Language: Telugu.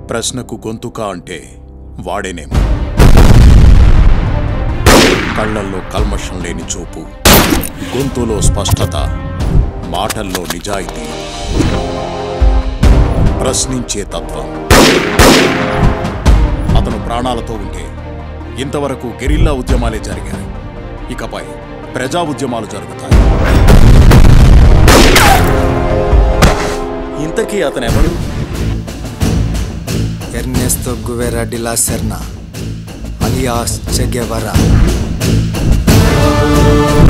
ప్రశ్నకు గొంతుక అంటే వాడేనేమో కళ్ళల్లో కల్మషం లేని చూపు గొంతులో స్పష్టత మాటల్లో నిజాయితీ ప్రశ్నించే తత్వం అతను ప్రాణాలతో ఉంటే ఇంతవరకు గెరిల్లా ఉద్యమాలే జరిగాయి ఇకపై ప్రజా ఉద్యమాలు జరుగుతాయి ఇంతకీ అతను ఎవరు Ernesto Guevara de la Serna, alias Che Guevara.